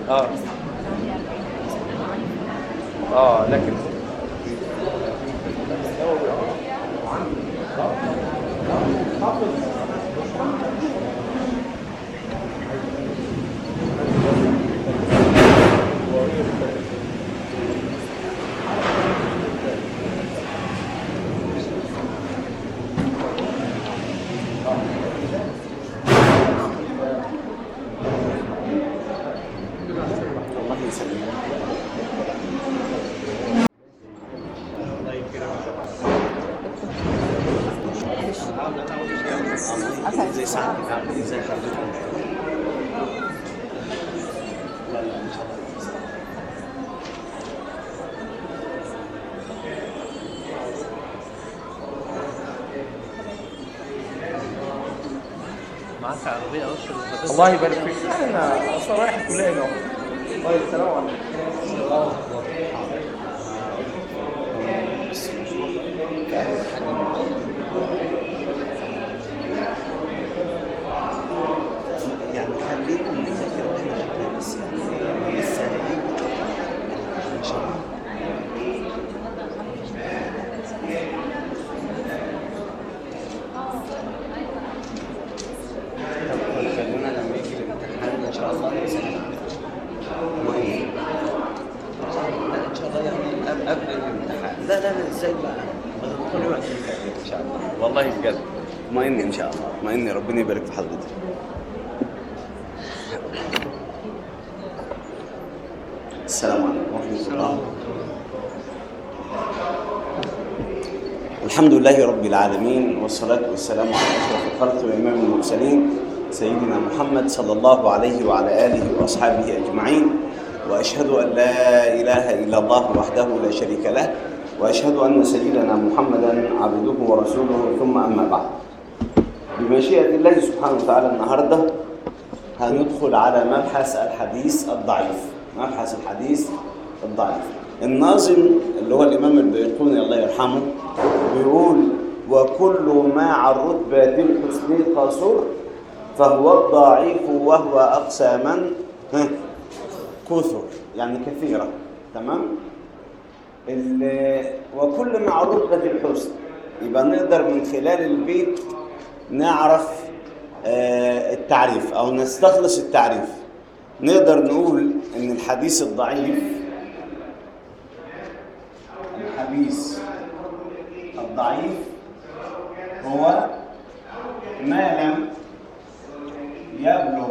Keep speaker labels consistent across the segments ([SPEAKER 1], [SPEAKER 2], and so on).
[SPEAKER 1] اه اه لكن
[SPEAKER 2] الله يسلمك زي ساعة كده زي حضرتك لا لا ان شاء الله
[SPEAKER 1] معاك عربيه اوصل
[SPEAKER 3] الله يبارك فيك انا اصلا رايح الكليه هنا طيب السلام عليكم
[SPEAKER 2] يعني خليكم نذاكر كل شيء بس يعني لسه هيجي ان شاء الله طب خلونا لما يجي الامتحان ان شاء الله نسلم مهم. لا ان شاء الله يعني قبل قبل الامتحان لا لا لا ازاي بقى كل وقت ان شاء الله والله بجد اطمئن ان شاء الله اطمئن ربنا يبارك في حضرتك السلام عليكم ورحمة الله الحمد لله رب العالمين والصلاة والسلام على أشرف الخلق وإمام المرسلين سيدنا محمد صلى الله عليه وعلى آله وأصحابه أجمعين وأشهد أن لا إله إلا الله وحده لا شريك له وأشهد أن سيدنا محمدا عبده ورسوله ثم أما بعد بمشيئة الله سبحانه وتعالى النهارده هندخل على مبحث الحديث الضعيف مبحث الحديث الضعيف الناظم اللي هو الإمام البيقوني الله يرحمه بيقول وكل ما عن رتبة الحسن قصر فهو الضعيف وهو أقسى من ها، كثر يعني كثيرة تمام ال- وكل مع رتبة الحسن يبقى نقدر من خلال البيت نعرف آه، التعريف أو نستخلص التعريف نقدر نقول إن الحديث الضعيف الحديث الضعيف هو ما لم يبلغ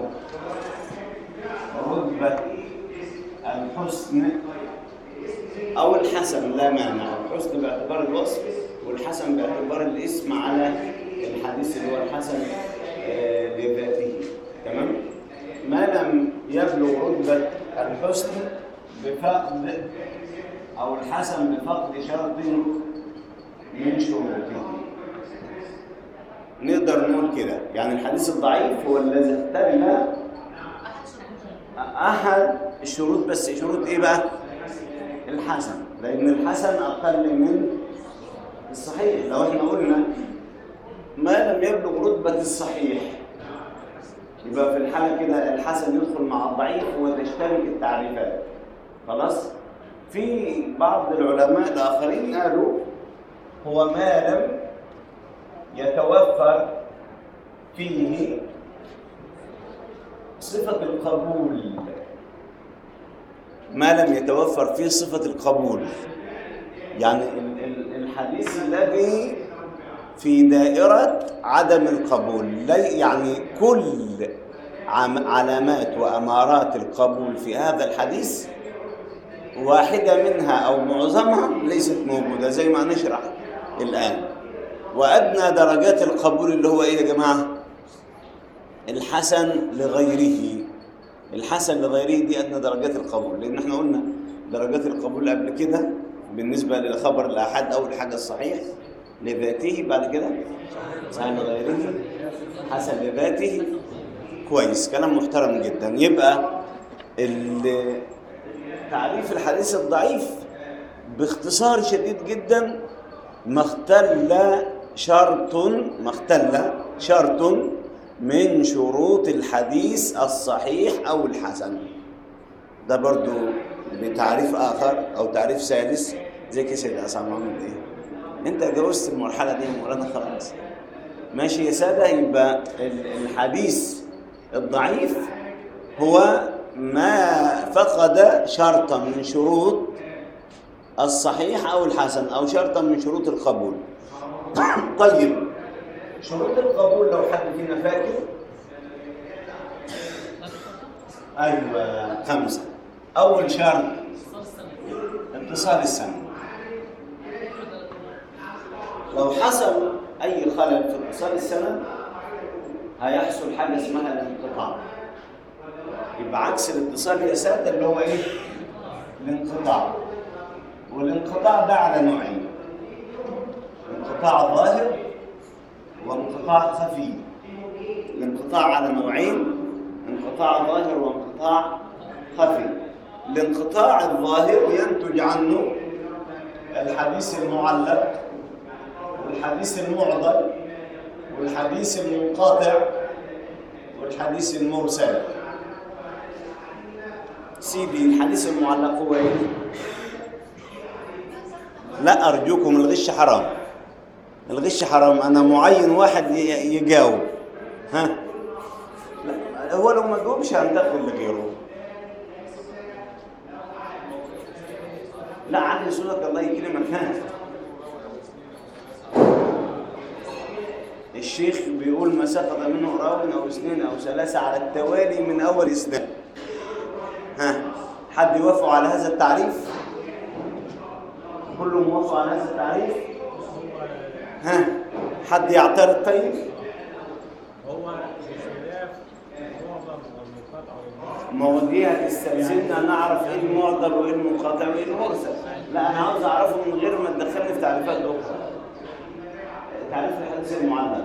[SPEAKER 2] رتبة الحسن أو الحسن لا مانع الحسن باعتبار الوصف والحسن باعتبار الاسم على الحديث اللي هو الحسن آه، لذاته تمام ما لم يبلغ رتبة الحسن بفقد أو الحسن بفقد شرط من شروطه نقدر نقول كده يعني الحديث الضعيف هو الذي اختل أحد الشروط بس شروط إيه بقى؟ الحسن لأن الحسن أقل من الصحيح لو احنا قلنا ما لم يبلغ رتبة الصحيح يبقى في الحالة كده الحسن يدخل مع الضعيف وتشترك التعريفات خلاص في بعض العلماء الآخرين قالوا هو ما لم يتوفر فيه صفة القبول ما لم يتوفر فيه صفة القبول يعني ال- ال- الحديث الذي في دائرة عدم القبول لي- يعني كل عم- علامات وأمارات القبول في هذا الحديث واحدة منها أو معظمها ليست موجودة زي ما نشرح الآن وأدنى درجات القبول اللي هو إيه يا جماعة؟ الحسن لغيره الحسن لغيره دي أدنى درجات القبول لأن احنا قلنا درجات القبول قبل كده بالنسبة للخبر الآحاد أول حاجة الصحيح لذاته بعد كده صحيح لغيره حسن لذاته كويس كلام محترم جدا يبقى ال- تعريف الحديث الضعيف باختصار شديد جدا ما اختل شرط ما اختل شرط من شروط الحديث الصحيح او الحسن ده برضو بتعريف اخر او تعريف ثالث زي كده سيد عصام محمد ايه انت جوزت المرحله دي يا مولانا خلاص ماشي يا ساده يبقى ال- الحديث الضعيف هو ما فقد شرطا من شروط الصحيح او الحسن او شرطا من شروط القبول طيب شروط القبول لو حد فينا فاكر ايوه خمسه اول شرط اتصال السند لو حصل اي خلل في اتصال السند هيحصل حاجه اسمها الانقطاع يبقى عكس الاتصال يا ساده اللي هو ايه الانقطاع والانقطاع ده على نوعين انقطاع ظاهر وانقطاع خفي الانقطاع على نوعين انقطاع ظاهر وانقطاع خفي الانقطاع الظاهر ينتج عنه الحديث المعلق والحديث المعضل والحديث المنقطع والحديث المرسل سيدي الحديث المعلق هو ايه لا ارجوكم الغش حرام الغش حرام انا معين واحد ي- يجاوب ها لا هو لو ما جاوبش هنتقل لغيره لا علي صوتك الله يكرمك ها الشيخ بيقول ما سقط منه راو او اثنين او ثلاثه على التوالي من اول اسناد ها حد يوافق على هذا التعريف كله موافق على هذا التعريف ها حد يعترض طيب
[SPEAKER 4] هو بخلاف معظم المقاطعة والمرسل
[SPEAKER 2] ما هو دي هتستلزمنا نعرف ايه المعضل وايه المنقطع وايه المرسل لا انا عاوز اعرفه من غير ما تدخلني في تعريفات اخرى تعريف الحديث المعلق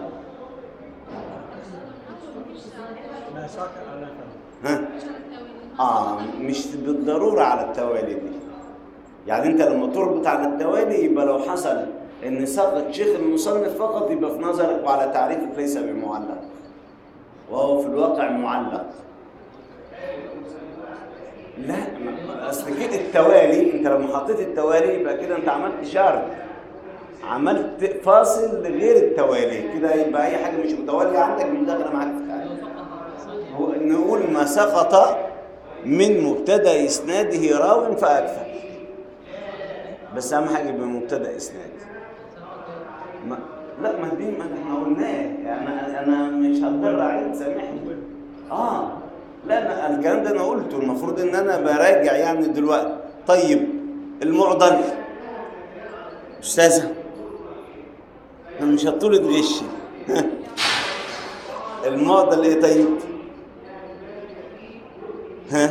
[SPEAKER 4] ما سقط على فم
[SPEAKER 2] ها اه مش بالضروره على التوالي دي يعني انت لما تربط على التوالي يبقى لو حصل ان سقط شيخ المصنف فقط يبقى في نظرك وعلى تعريفك ليس بمعلق وهو في الواقع معلق لا ما- اصل كده التوالي انت لما حطيت التوالي يبقى كده انت عملت شرط عملت فاصل لغير التوالي كده يبقى اي حاجه مش متواليه عندك مش داخله معاك في التعريف هو نقول ما سقط من مبتدا اسناده راو فاكثر بس اهم حاجه يبقى مبتدا اسناد ما لا ما دي ما احنا قلناه يعني انا انا مش هضطر اعيد سامحني اه لا أنا الكلام ده انا قلته المفروض ان انا براجع يعني دلوقتي طيب المعضل استاذه انا مش هطول تغشي المعضل ايه طيب ها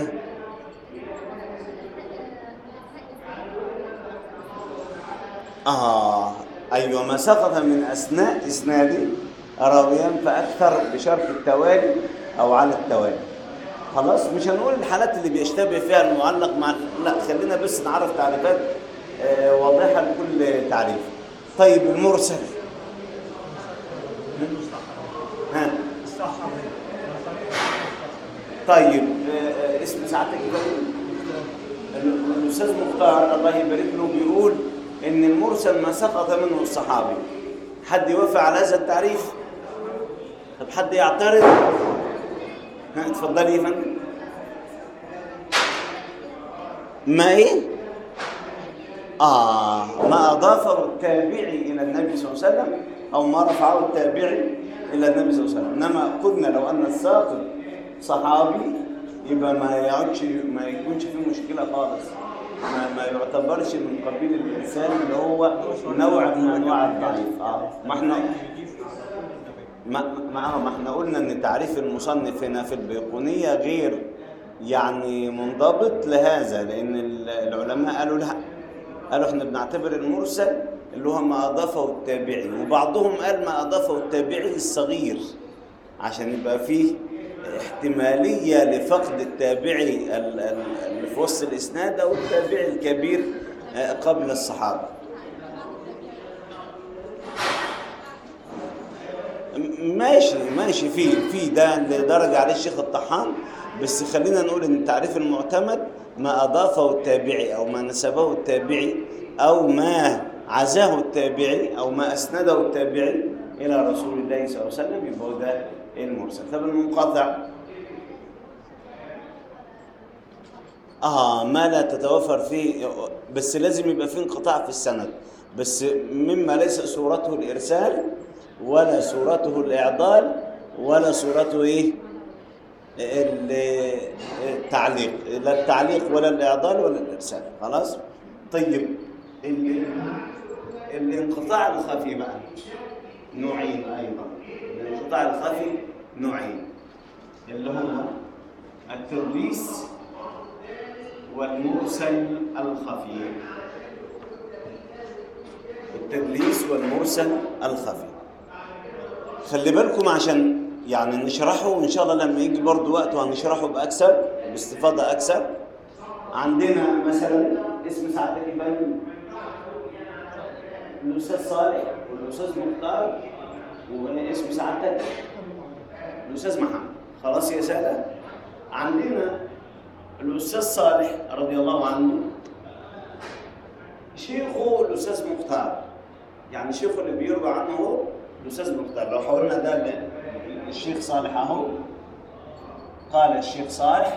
[SPEAKER 2] آه أيوة ما سقط من أثناء إسناده راويان فأكثر بشرط التوالي أو على التوالي خلاص مش هنقول الحالات اللي بيشتبه فيها المعلق مع لا خلينا بس نعرف تعريفات آه واضحة لكل تعريف طيب المرسل ها
[SPEAKER 4] الصحة
[SPEAKER 2] طيب آه، آه، اسم سعادتك إيه؟ ال- الاستاذ مختار الله يبارك له بيقول ان المرسل ما سقط منه الصحابي حد يوافق على هذا التعريف طب حد يعترض ها اتفضلي يا فندم ما ايه اه ما اضافه التابعي الى النبي صلى الله عليه وسلم او ما رفعه التابعي الى النبي صلى الله عليه وسلم انما قلنا لو ان الساقط صحابي يبقى ما يقعدش ما يكونش فيه مشكله خالص ما, ما يعتبرش من قبيل الانسان اللي هو نوع من انواع الضعيف اه ما احنا ما ما ما احنا قلنا ان تعريف المصنف هنا في البيقونيه غير يعني منضبط لهذا لان ال- العلماء قالوا لا قالوا احنا بنعتبر المرسل اللي هو ما اضافه التابعي وبعضهم قال ما اضافه التابعي الصغير عشان يبقى فيه احتماليه لفقد التابعي ال- ال- اللي في وسط الاسناد او التابعي الكبير آه، قبل الصحابه ماشي ماشي في في ده اللي درج عليه الشيخ الطحان بس خلينا نقول ان التعريف المعتمد ما أضافه التابعي أو ما نسبه التابعي أو ما عزاه التابعي أو ما أسنده التابعي إلى رسول الله صلى الله عليه وسلم يبقى هو ده المرسل طب المنقطع اه ما لا تتوفر فيه بس لازم يبقى فيه انقطاع في السند بس مما ليس صورته الارسال ولا صورته الاعضال ولا صورته ايه ال- التعليق لا التعليق ولا الاعضال ولا الارسال خلاص طيب ال- الانقطاع الخفي بقى نوعين ايضا الانقطاع الخفي نوعين اللي هو التدليس والمرسل الخفي التدليس والمرسل الخفي خلي بالكم عشان يعني نشرحه وان شاء الله لما يجي برضه وقت وهنشرحه باكثر باستفاضه اكثر عندنا مثلا اسم سعادتك يبان الاستاذ صالح والاستاذ مختار واسم سعادتك الاستاذ محمد خلاص يا ساده عندنا الاستاذ صالح رضي الله عنه شيخه الاستاذ مختار يعني شيخه اللي بيروى عنه هو الاستاذ مختار لو حولنا ده ل- الشيخ صالح اهو قال الشيخ صالح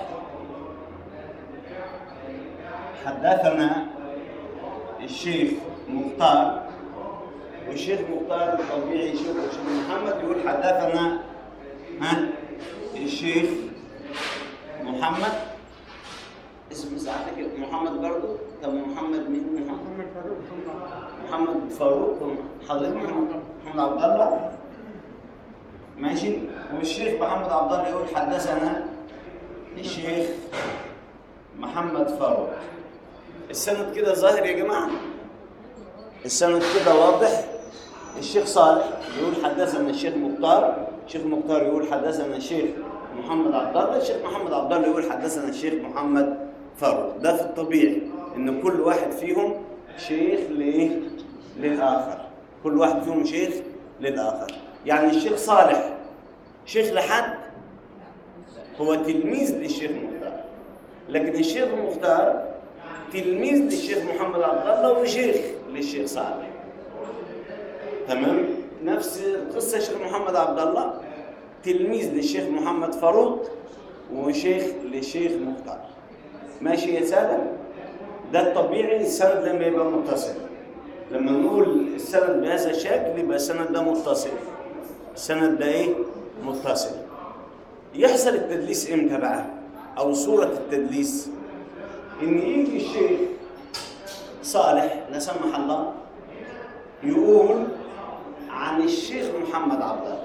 [SPEAKER 2] حدثنا الشيخ مختار والشيخ مختار الطبيعي شيخ الشيخ محمد يقول حدثنا ها الشيخ محمد اسم ساعتك محمد برضو طب محمد مين محمد محمد فاروق حضرتك محمد محمد عبد الله ماشي والشيخ محمد عبد الله يقول حدثنا الشيخ محمد فاروق السند كده ظاهر يا جماعه السند كده واضح الشيخ صالح يقول حدثنا الشيخ مختار الشيخ مختار يقول حدثنا الشيخ محمد عبد الله الشيخ محمد عبد الله يقول حدثنا الشيخ محمد فاروق ده في الطبيعي ان كل واحد فيهم شيخ لايه للاخر كل واحد فيهم شيخ للاخر يعني الشيخ صالح شيخ لحد هو تلميذ للشيخ مختار لكن الشيخ مختار تلميذ للشيخ محمد عبد الله وشيخ للشيخ صالح تمام نفس قصة الشيخ محمد عبد الله تلميذ للشيخ محمد فاروق وشيخ للشيخ مختار ماشي يا سادة ده الطبيعي السند لما يبقى متصل لما نقول السند بهذا الشكل يبقى السند ده متصل السند ده ايه متصل يحصل التدليس امتى بقى او صورة التدليس ان يجي الشيخ صالح لا سمح الله يقول عن الشيخ محمد عبد الله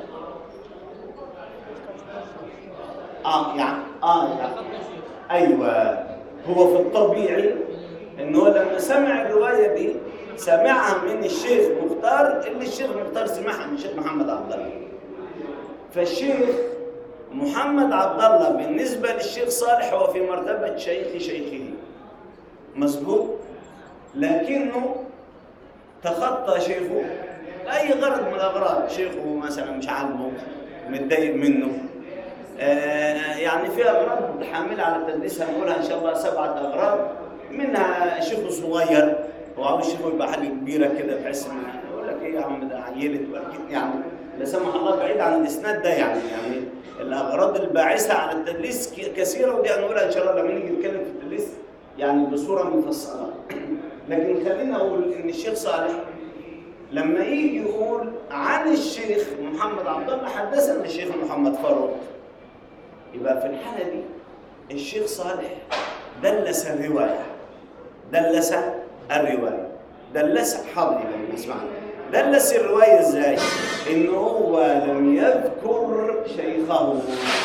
[SPEAKER 2] اه يعني اه يعني ايوه هو في الطبيعي ان هو لما سمع الروايه دي سمعها من الشيخ مختار اللي الشيخ مختار سمعها من الشيخ محمد عبد الله فالشيخ محمد عبد الله بالنسبه للشيخ صالح هو في مرتبه شيخ شيخه مظبوط لكنه تخطى شيخه اي غرض من الاغراض شيخه مثلا مش عاجبه متضايق منه آه يعني في اغراض حامله على التدريس هنقولها ان شاء الله سبعه اغراض منها شيخه صغير هو عاوز شيخه يبقى حاجه كبيره كده بحيث ان يقول لك ايه يا عم ده عيلت وأكيد يعني لا سمح الله بعيد عن الاسناد ده يعني يعني الاغراض الباعثه على التدليس ك- كثيره ودي هنقولها ان شاء الله لما نيجي نتكلم في التدليس يعني بصوره مفصله لكن خلينا اقول ان الشيخ صالح لما يجي يقول عن الشيخ محمد عبد الله حدثنا الشيخ محمد فاروق يبقى في الحاله دي الشيخ صالح دلس الروايه دلس الروايه دلس حاضر يبقى اسمعنا دلس الروايه ازاي؟ ان هو لم يذكر شيخه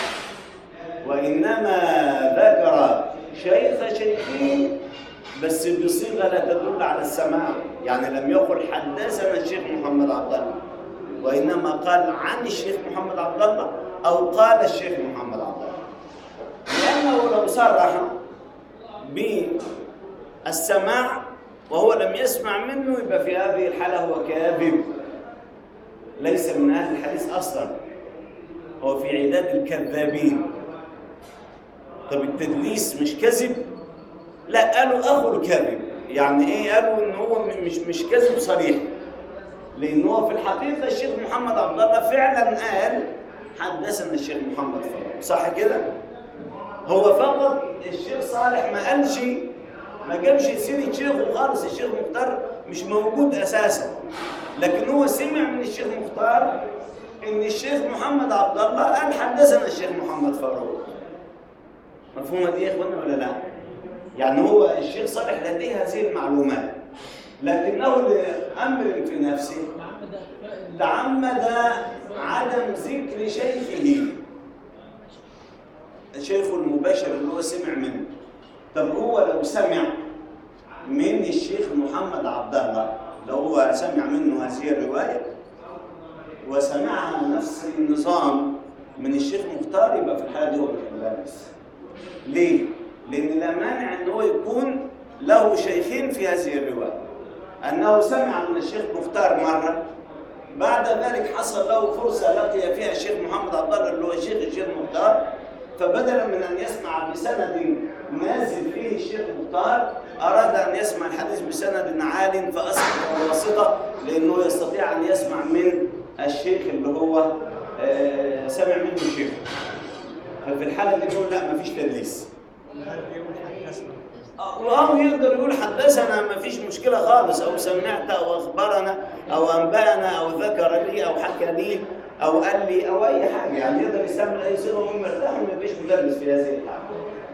[SPEAKER 2] وانما ذكر شيخ شيخه بس بصيغه لا تدل على السماع يعني لم يقل حدثنا الشيخ محمد عبد الله وانما قال عن الشيخ محمد عبد الله او قال الشيخ محمد عبد الله لانه لو صرح بالسماع وهو لم يسمع منه يبقى في هذه الحاله هو كاذب ليس من اهل الحديث اصلا هو في عداد الكذابين طب التدليس مش كذب لا قالوا اخو الكذب يعني ايه قالوا ان هو م- مش مش كذب صريح لان هو في الحقيقه الشيخ محمد عبد الله فعلا قال حدثنا الشيخ محمد فضل صح كده هو فقط الشيخ صالح ما قالش ما جابش سيره شيخه خالص الشيخ مختار مش موجود اساسا لكن هو سمع من الشيخ مختار ان الشيخ محمد عبد الله قال حدثنا الشيخ محمد فاروق مفهومه دي يا اخوانا ولا لا يعني هو الشيخ صالح لديه هذه المعلومات لكنه لامر في نفسه تعمد عدم ذكر شيخه شيخه المباشر اللي هو سمع منه طب هو لو سمع من الشيخ محمد عبد الله لو هو سمع منه هذه الروايه وسمعها نفس النظام من الشيخ مختار يبقى في الحاله دي هو بيحلها بس ليه؟ لأن لا مانع أن هو يكون له شيخين في هذه الرواية أنه سمع من الشيخ مختار مرة بعد ذلك حصل له فرصة لقي فيها الشيخ محمد عبد الله اللي هو شيخ الشيخ مختار فبدلا من أن يسمع بسند نازل فيه الشيخ مختار أراد أن يسمع الحديث بسند عال فأسقط الواسطة لأنه يستطيع أن يسمع من الشيخ اللي هو آه، سمع منه الشيخ ففي الحالة دي نقول لا مفيش تدليس
[SPEAKER 4] هل يقول حدثنا
[SPEAKER 2] أو يقدر يقول حدثنا ما فيش مشكلة خالص أو سمعت أو أخبرنا أو أنبأنا أو ذكر لي أو حكى لي أو قال لي أو أي حاجة يعني يقدر يستعمل أي صيغة وهو مرتاح وما يبقاش مدرس في هذه الحالة.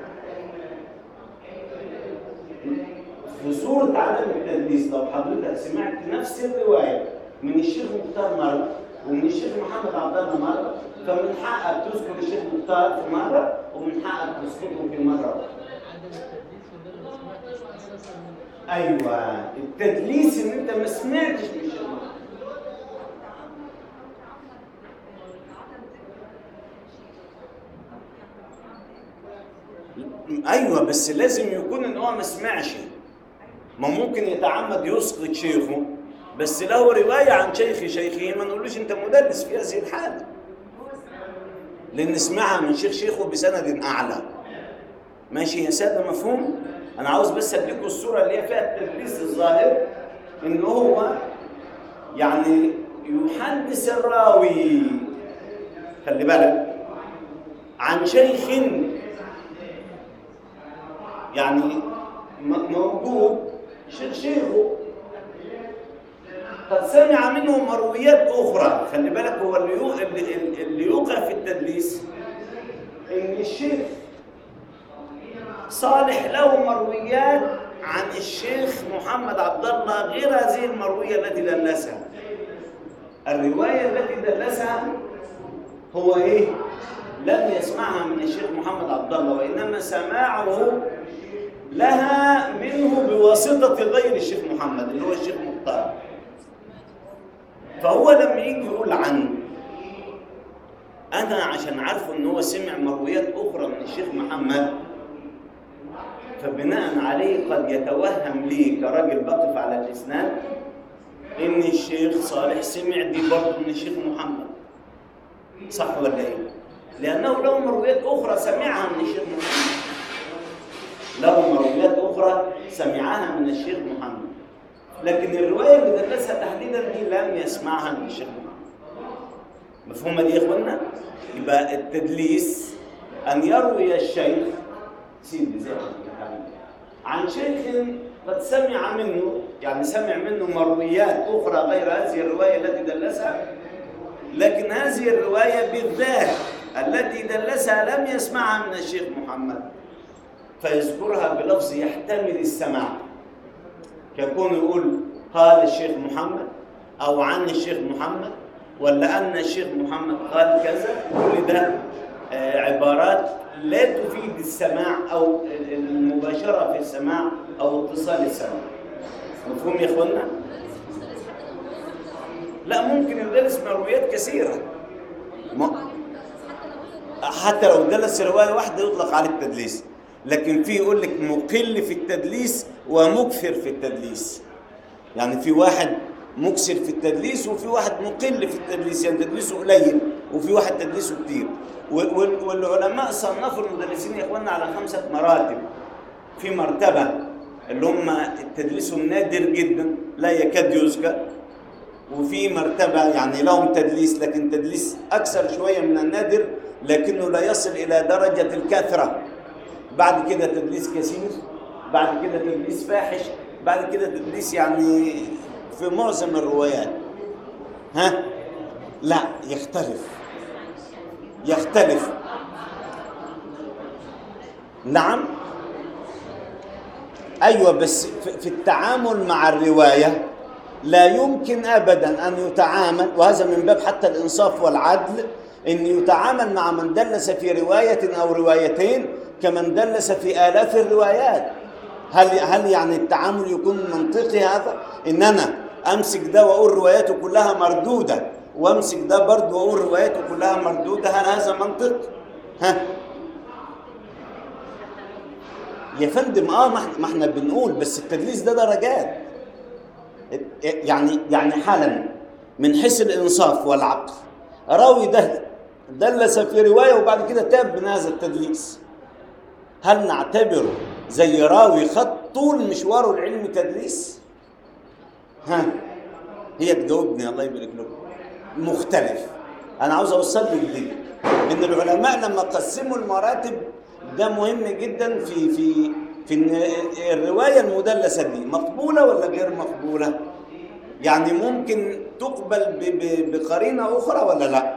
[SPEAKER 2] في صورة عدم التدليس لو حضرتك سمعت نفس الرواية من الشيخ مختار مرة ومن الشيخ محمد عبد الله مرة فمن حقك تذكر الشيخ مختار في مرة ومن حقك تذكره في مرة أخرى. ايوه التدليس ان انت ما سمعتش من الشيخ محمد. ايوه بس لازم يكون ان هو ما سمعش ما ممكن يتعمد يسقط شيخه بس له روايه عن شيخ شيخه ما نقولوش انت مدلس في هذه الحاله لان سمعها من شيخ شيخه بسند اعلى ماشي يا ساده مفهوم انا عاوز بس اديكم الصوره اللي هي فيها التدليس الظاهر ان هو يعني يحدث الراوي خلي بالك عن شيخ يعني م- موجود شيخ شيخه قد سمع منه مرويات اخرى خلي بالك هو اللي يو- اللي, اللي يوقع في التدليس ان الشيخ صالح له مرويات عن الشيخ محمد عبد الله غير هذه المرويه التي دلسها الروايه التي دلسها هو ايه لم يسمعها من الشيخ محمد عبد الله وانما سماعه لها منه بواسطه غير الشيخ محمد اللي هو الشيخ مختار فهو لما يجي يقول عنه انا عشان عارفه ان هو سمع مرويات اخرى من الشيخ محمد فبناء عليه قد يتوهم لي كراجل بقف على الاسناد ان الشيخ صالح سمع دي برضه من الشيخ محمد صح ولا ايه؟ لانه له مرويات اخرى سمعها من الشيخ محمد له مرويات اخرى سمعها من الشيخ محمد لكن الروايه اللي دلسها تحديدا دي لم يسمعها من الشيخ محمد مفهومه دي يا اخوانا؟ يبقى التدليس ان يروي الشيخ سيدي زي ما قلت يا حبيبي. عن شيخ قد سمع منه يعني سمع منه مرويات اخرى غير هذه الروايه التي دلسها لكن هذه الروايه بالذات التي دلسها لم يسمعها من الشيخ محمد فيذكرها بلفظ يحتمل السماع كيكون يقول قال الشيخ محمد او عن الشيخ محمد ولا ان الشيخ محمد قال كذا كل ده آه، عبارات لا تفيد السماع او المباشره في السماع او اتصال السماع مفهوم يا اخوانا لا ممكن يدرس مرويات كثيره ما- حتى لو درس روايه واحده يطلق عليه التدليس لكن في يقول لك مقل في التدليس ومكثر في التدليس يعني في واحد مكثر في التدليس وفي واحد مقل في التدليس يعني تدليسه قليل وفي واحد تدليسه كتير وال- وال- والعلماء صنفوا المدرسين يا اخواننا على خمسه مراتب في مرتبة اللي هم تدليسهم نادر جدا لا يكاد يذكر وفي مرتبة يعني لهم تدليس لكن تدليس أكثر شوية من النادر لكنه لا يصل إلى درجة الكثرة بعد كده تدليس كثير بعد كده تدليس فاحش بعد كده تدليس يعني في معظم الروايات ها لا يختلف يختلف نعم ايوه بس في في التعامل مع الروايه لا يمكن ابدا ان يتعامل وهذا من باب حتى الانصاف والعدل ان يتعامل مع من دلس في روايه او روايتين كمن دلس في الاف الروايات هل هل يعني التعامل يكون منطقي هذا ان انا امسك ده واقول رواياته كلها مردوده وامسك ده برضه واقول رواياته كلها مردوده هل هذا منطق ها يا فندم اه ما إحنا- ما احنا بنقول بس التدليس ده درجات يعني يعني حالا من حيث الانصاف والعقل راوي ده دلس في روايه وبعد كده تاب من هذا التدليس هل نعتبره زي راوي خد طول مشواره العلمي تدليس؟ ها هي تجاوبني الله يبارك لكم مختلف انا عاوز اوصل لك دي ان العلماء لما قسموا المراتب ده مهم جدا في في في ان الروايه المدلسه دي مقبوله ولا غير مقبوله يعني ممكن تقبل ب- ب- بقرينه اخرى ولا لا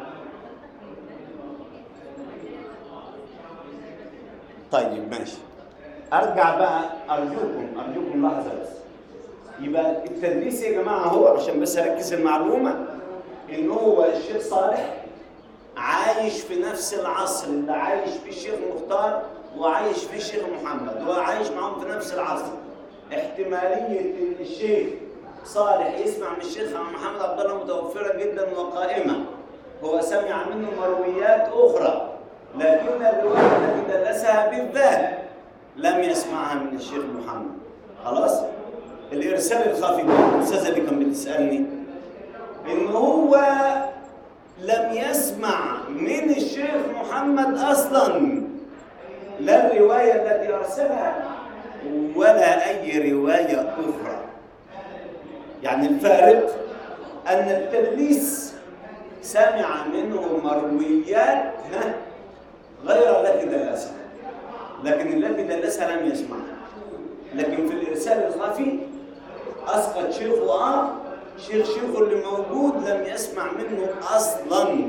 [SPEAKER 2] طيب ماشي ارجع بقى ارجوكم ارجوكم لحظه بس يبقى التدريس يا جماعه هو عشان بس اركز المعلومه ان هو الشيخ صالح عايش في نفس العصر اللي عايش فيه الشيخ مختار وعايش فيه الشيخ محمد هو عايش معاهم في نفس العصر احتماليه ان الشيخ صالح يسمع من الشيخ محمد عبد الله متوفره جدا وقائمه هو سمع منه مرويات اخرى لكن الروايه التي درسها بالذات لم يسمعها من الشيخ محمد خلاص الارسال الخفي ده الاستاذه اللي كانت بتسالني ان هو لم يسمع من الشيخ محمد اصلا لا الروايه التي ارسلها ولا اي روايه اخرى يعني الفارق ان التدليس سمع منه مرويات ها، غير التي دلسها لكن التي دلسها لم يسمعها لكن في الارسال الخفي اسقط شيخه اه شيخ شيخه اللي موجود لم يسمع منه اصلا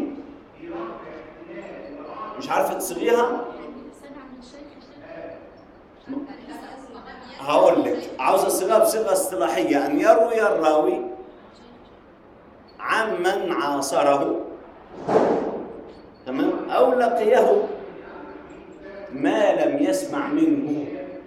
[SPEAKER 2] مش عارفه تصيغيها هقول لك عاوز اصيغها بصيغه اصطلاحيه ان يروي الراوي عمن عاصره تمام او لقيه ما لم يسمع منه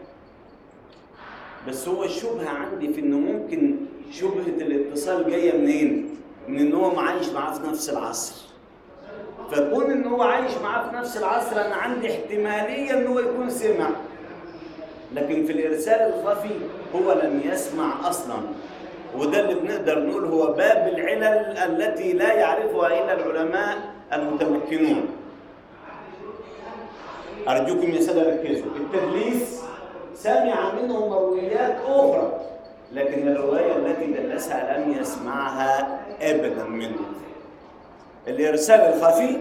[SPEAKER 2] بس هو الشبهه عندي في انه ممكن شبهه الاتصال جايه منين؟ من ان هو عايش معاه في نفس العصر فكون ان هو عايش معاه في نفس العصر انا عندي احتماليه ان هو يكون سمع لكن في الارسال الخفي هو لم يسمع اصلا وده اللي بنقدر نقول هو باب العلل التي لا يعرفها الا العلماء المتمكنون ارجوكم يا ساده ركزوا التدليس سمع منه مرويات اخرى لكن الروايه التي دلسها لم يسمعها ابدا منه الارسال الخفي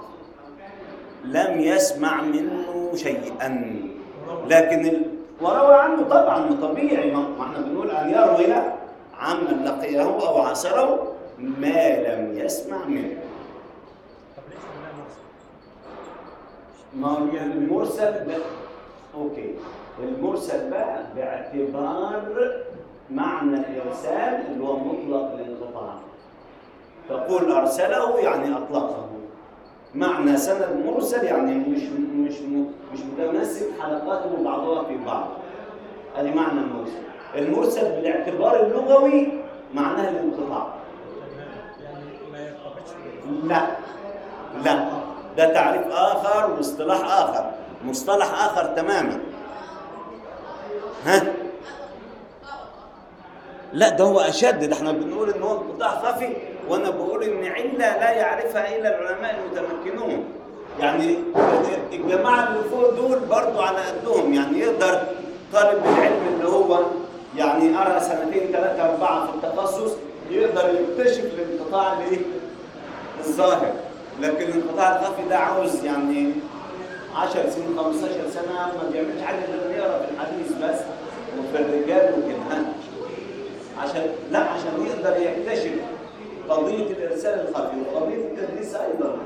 [SPEAKER 2] لم يسمع منه شيئا لكن ال... وروى عنه طبعا ما طبيعي ما ما احنا بنقول ان يروي عمن لقيه او عاصره ما لم يسمع منه
[SPEAKER 4] طب ليش لا مرسل؟
[SPEAKER 2] ما هو المرسل ب... اوكي المرسل بقى باعتبار معنى الارسال اللي هو مطلق الانقطاع تقول ارسله يعني اطلقه معنى سند مرسل يعني مش مش مش متماسك حلقاته بعضها في بعض ادي معنى المرسل المرسل بالاعتبار اللغوي معناه الانقطاع
[SPEAKER 4] يعني ما يرتبطش بال-
[SPEAKER 2] لا لا ده تعريف اخر واصطلاح اخر مصطلح اخر تماما ها لا ده هو اشد ده احنا بنقول ان هو انقطاع خفي وانا بقول ان عله لا يعرفها الا العلماء المتمكنون يعني الجماعه اللي فوق دول برضو على قدهم يعني يقدر طالب العلم اللي هو يعني أرى سنتين ثلاثة أربعة في التخصص يقدر يكتشف الانقطاع الإيه؟ الظاهر لكن الانقطاع الخفي ده عاوز يعني 10 سنين 15 سنة ما بيعملش حاجة غير إنه يقرا في الحديث بس وفي الرجال وكده عشان لا عشان يقدر يكتشف قضية الإرسال الخفي وقضية التدريس أيضا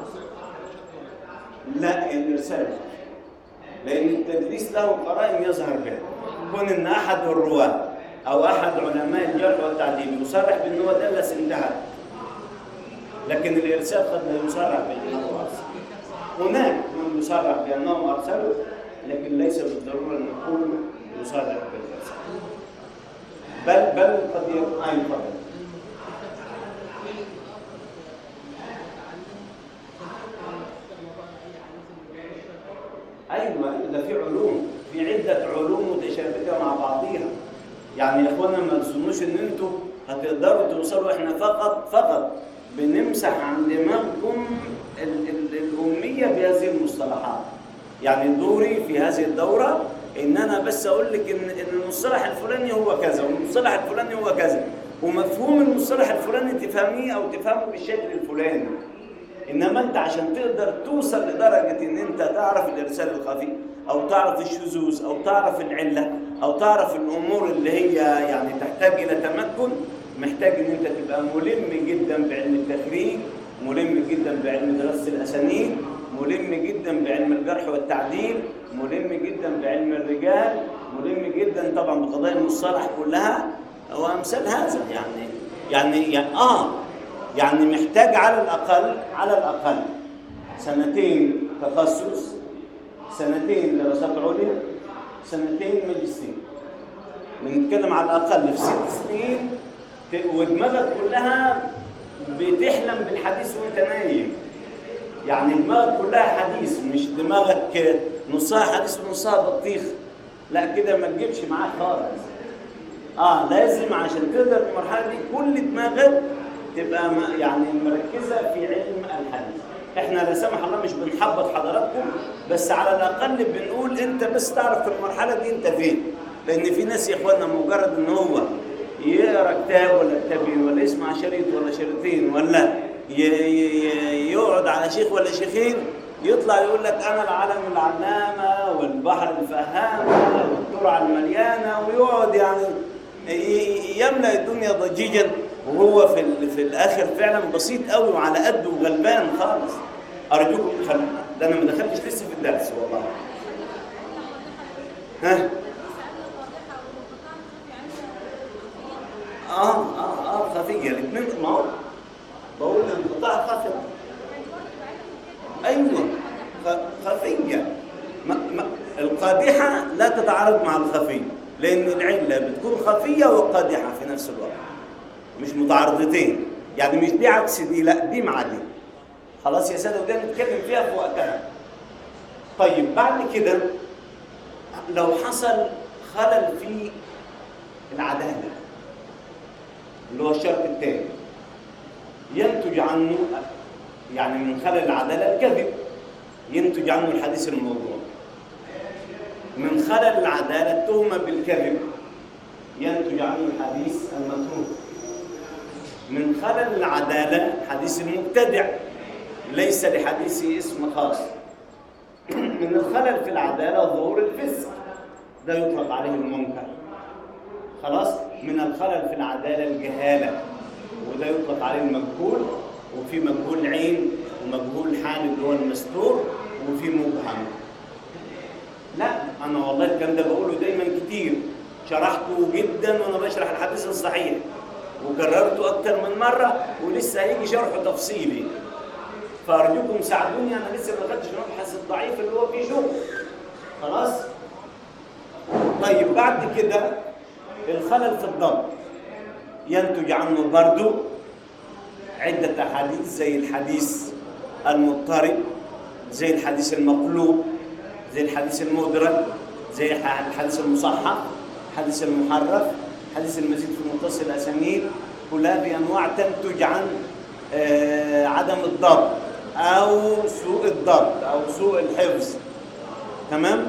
[SPEAKER 2] لا الإرسال الخفي لأن التدريس له قرائن يظهر بها كون إن أحد الرواة أو أحد علماء الجرح والتعديل يصرح بأن هو دلس انتهى لكن الإرسال قد لا يصرح بأنه أرسل هناك من يصرح بأنهم أرسلوا لكن ليس بالضرورة أن الكل يصرح بالإرسال بل بل قد يكون أي فضل ايوه ده في علوم في عده علوم متشابكه مع بعضيها يعني يا اخوانا ما تظنوش ان انتوا هتقدروا توصلوا احنا فقط فقط بنمسح عن دماغكم ال- ال- الاميه بهذه المصطلحات يعني دوري في هذه الدوره ان انا بس اقول لك ان ان المصطلح الفلاني هو كذا والمصطلح الفلاني هو كذا ومفهوم المصطلح الفلاني تفهميه او تفهمه بالشكل الفلاني انما انت عشان تقدر توصل لدرجه ان انت تعرف الارسال الخفي او تعرف الشذوذ او تعرف العله او تعرف الامور اللي هي يعني تحتاج الى تمكن محتاج ان انت تبقى ملم جدا بعلم التخريج ملم جدا بعلم دراسه الاسانيد ملم جدا بعلم الجرح والتعديل ملم جدا بعلم الرجال ملم جدا طبعا بقضايا المصطلح كلها وامثال هذا يعني يعني, يعني اه يعني محتاج على الأقل على الأقل سنتين تخصص سنتين دراسات عليا سنتين ماجستير بنتكلم على الأقل في ست سنين ت- ودماغك كلها بتحلم بالحديث وانت نايم يعني دماغك كلها حديث مش دماغك نصها حديث ونصها بطيخ لا كده ما تجيبش معاك خالص اه لازم عشان تقدر في المرحله دي كل دماغك تبقى م- يعني مركزه في علم الحديث احنا لا سمح الله مش بنحبط حضراتكم بس على الاقل بنقول انت بس تعرف في المرحله دي انت فين لان في ناس يا اخوانا مجرد ان هو يقرا كتاب ولا كتابين ولا يسمع شريط ولا شريطين ولا ي- ي- ي- يقعد على شيخ ولا شيخين يطلع يقول لك انا العالم العلامه والبحر الفهامه والترعه المليانه ويقعد يعني ي- يملا الدنيا ضجيجا وهو في ال- في الاخر فعلا بسيط قوي وعلى قده وغلبان خالص ارجوكم خل... ده انا ما دخلتش لسه في الدرس والله ها اه اه اه خفيه الاثنين ما هو بقول انقطاع خفي ايوه خ- خفيه ما ما القادحه لا تتعارض مع الخفيه لان العله بتكون خفيه وقادحه في نفس الوقت مش متعارضتين يعني مش دي عكس دي لا دي مع دي خلاص يا ساده وده نتكلم فيها في وقتها طيب بعد كده لو حصل خلل في العداله اللي هو الشرط الثاني ينتج عنه يعني من خلل العداله الكذب ينتج عنه الحديث الموضوع من خلل العداله التهمه بالكذب ينتج عنه الحديث المتروك من خلل العداله حديث المبتدع ليس لحديثه اسم خاص من الخلل في العداله ظهور الفسق ده يطلق عليه المنكر خلاص من الخلل في العداله الجهاله وده يطلق عليه المجهول وفي مجهول عين ومجهول حال اللي هو المستور وفي مبهم لا انا والله الكلام ده بقوله دايما كتير شرحته جدا وانا بشرح الحديث الصحيح وكررته اكتر من مره ولسه هيجي شرحه تفصيلي فارجوكم ساعدوني انا لسه ما خدتش المبحث الضعيف اللي هو فيه شغل خلاص طيب بعد كده الخلل في الضبط ينتج عنه برضو عدة أحاديث زي الحديث المضطرب زي الحديث المقلوب زي الحديث المدرج زي الح- الحديث المصحح الحديث المحرف حديث المزيد في متصل الأسانيد كلها بأنواع تنتج عن آه، عدم الضبط أو سوء الضبط أو سوء الحفظ تمام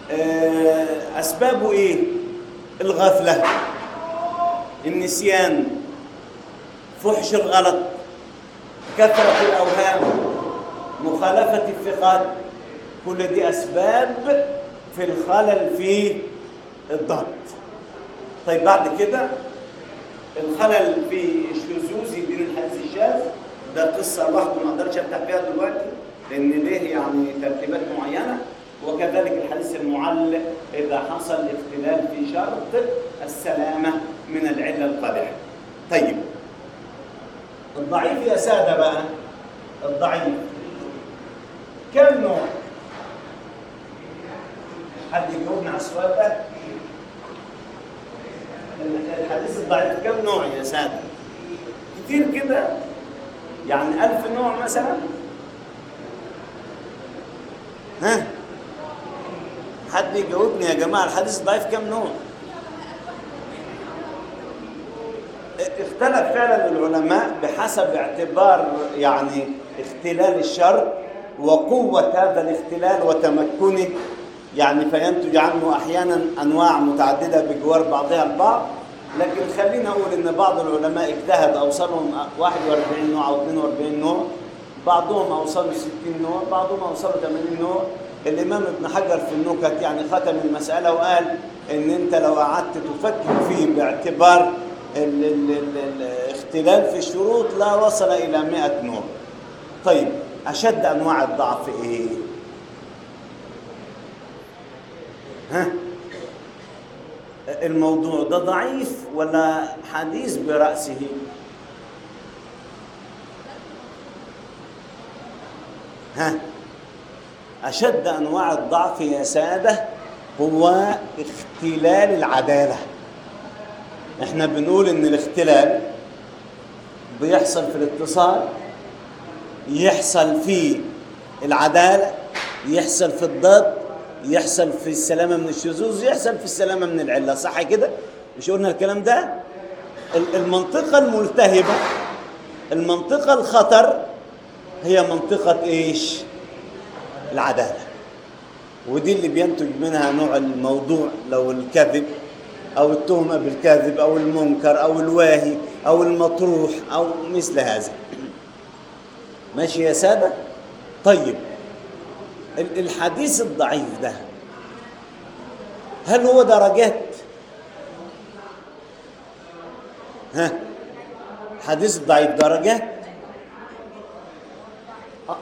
[SPEAKER 2] آه، أسبابه إيه؟ الغفلة النسيان فحش الغلط كثرة الأوهام مخالفة الثقات كل دي أسباب في الخلل في الضبط طيب بعد كده الخلل في الشذوذ بين الحديث الشاذ ده قصة لوحده ما اقدرش افتح فيها دلوقتي لأن ليه يعني ترتيبات معينة وكذلك الحديث المعل إذا حصل اختلال في شرط السلامة من العلة القادحة طيب الضعيف يا سادة بقى الضعيف كم نوع؟ حد يجاوبنا على السؤال ده؟ الحديث الضعيف كم نوع يا سادة؟ كتير كده يعني ألف نوع مثلا ها حد يجاوبني يا جماعة الحديث الضعيف كم نوع؟ اختلف فعلا العلماء بحسب اعتبار يعني اختلال الشر وقوة هذا الاختلال وتمكنه يعني فينتج عنه احيانا انواع متعدده بجوار بعضها البعض لكن خلينا اقول ان بعض العلماء اجتهد اوصلهم 41 نوع او 42 نوع بعضهم اوصلوا 60 نوع بعضهم اوصلوا 80 نوع الامام ابن حجر في النكت يعني ختم المساله وقال ان انت لو قعدت تفكر فيه باعتبار ال ال ال الاختلال في الشروط لا وصل الى 100 نوع طيب اشد انواع الضعف ايه ها الموضوع ده ضعيف ولا حديث برأسه ها أشد أنواع الضعف يا سادة هو اختلال العدالة احنا بنقول ان الاختلال بيحصل في الاتصال يحصل في العدالة يحصل في الضد يحصل في السلامة من الشذوذ يحصل في السلامة من العلة صح كده مش قلنا الكلام ده ال- المنطقة الملتهبة المنطقة الخطر هي منطقة ايش العدالة ودي اللي بينتج منها نوع الموضوع لو الكذب او التهمة بالكذب او المنكر او الواهي او المطروح او مثل هذا ماشي يا سادة طيب ال- الحديث الضعيف ده هل هو درجات ها حديث الضعيف درجات آه.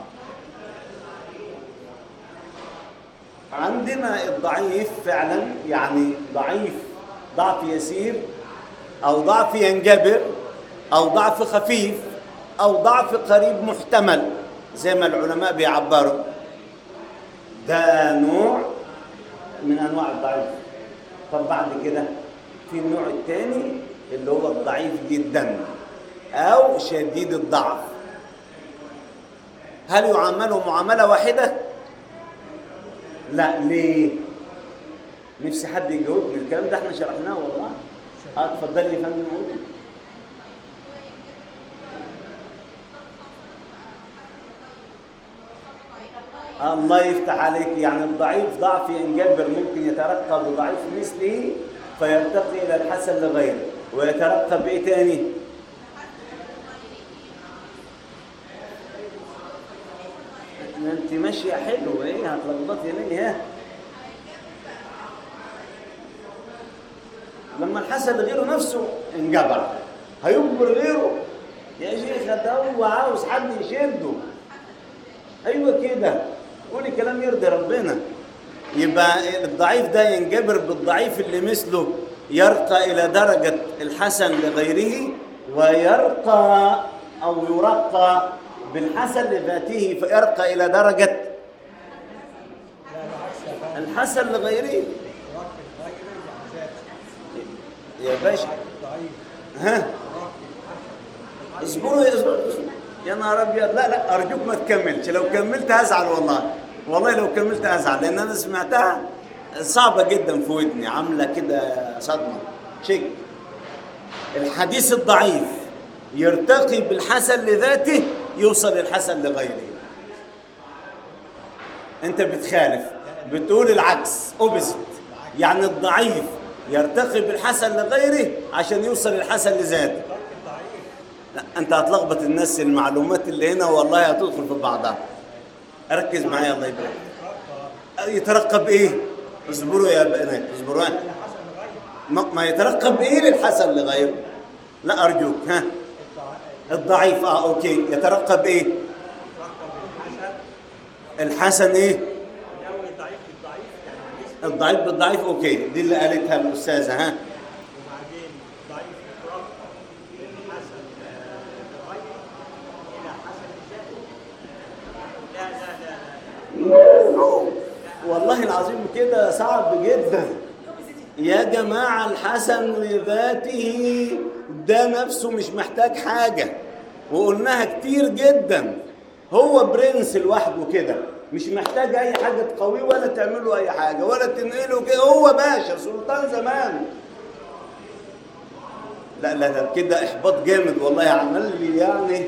[SPEAKER 2] عندنا الضعيف فعلا يعني ضعيف ضعف يسير او ضعف ينجبر او ضعف خفيف او ضعف قريب محتمل زي ما العلماء بيعبروا ده نوع من انواع الضعيف طب بعد كده في النوع الثاني اللي هو الضعيف جدا او شديد الضعف هل يعامله معامله واحده لا ليه نفسي حد يجاوبني الكلام ده احنا شرحناه والله اه اتفضلي يا فندم قولي. الله يفتح عليك يعني الضعيف ضعف ينجبر ممكن يترقى بضعيف مثله فيرتقي الى الحسن لغيره ويترقى بايه تاني؟ ما انت ماشيه حلو ايه هتلخبطي ليه ها؟ لما الحسن لغيره نفسه انجبر هيجبر غيره يا شيخ ده هو عاوز حد يشده ايوه كده قولي كلام يرضي ربنا يبقى الضعيف ده ينجبر بالضعيف اللي مثله يرقى الى درجه الحسن لغيره ويرقى او يرقى بالحسن لذاته فيرقى الى درجه
[SPEAKER 4] لا العكس يا فندم
[SPEAKER 2] الحسن لغيره
[SPEAKER 4] ركب غير يعني ذات
[SPEAKER 2] يا باشا
[SPEAKER 4] ضعيف
[SPEAKER 2] ها
[SPEAKER 4] ركب
[SPEAKER 2] اصبروا يا اصبروا يا نهار ابيض لا لا ارجوك ما تكملش لو كملت هزعل والله والله لو كملت هزعل لان انا سمعتها صعبه جدا في ودني عامله كده صدمه شيك الحديث الضعيف يرتقي بالحسن لذاته يوصل الحسن لغيره انت بتخالف بتقول العكس اوبزيت يعني الضعيف يرتقي بالحسن لغيره عشان يوصل الحسن لذاته لا انت هتلخبط الناس المعلومات اللي هنا والله هتدخل في بعضها ركز معايا الله يبارك يترقب ايه اصبروا يا بنات اصبروا ما, ما يترقب ايه للحسن لغيره لا ارجوك ها الضعيف اه اوكي يترقب ايه الحسن ايه الضعيف بالضعيف اوكي دي اللي قالتها الاستاذه ها
[SPEAKER 4] وبعدين ضعيف يترقى من حسن لغيره الى حسن ذاته لا لا لا لا
[SPEAKER 2] والله العظيم كده صعب جدا يا جماعة الحسن لذاته ده نفسه مش محتاج حاجة وقلناها كتير جدا هو برنس لوحده كده مش محتاج أي حاجة تقويه ولا تعمله أي حاجة ولا تنقله كده هو باشا سلطان زمان لا لا لا كده إحباط جامد والله عمل لي يعني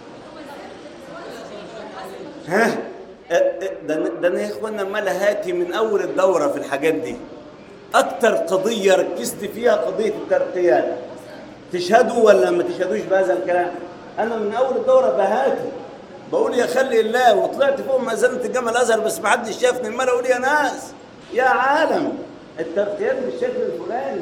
[SPEAKER 2] ها أه، أه، ده أنا- ده انا يا اخوانا عمال هاتي من اول الدوره في الحاجات دي اكتر قضيه ركزت فيها قضيه الترقيات تشهدوا ولا ما تشهدوش بهذا الكلام انا من اول الدوره بهاتي بقول يا خلي الله وطلعت فوق مأذنة الجامع الازهر بس ما حدش شافني امال اقول يا ناس يا عالم الترقيات بالشكل الفلاني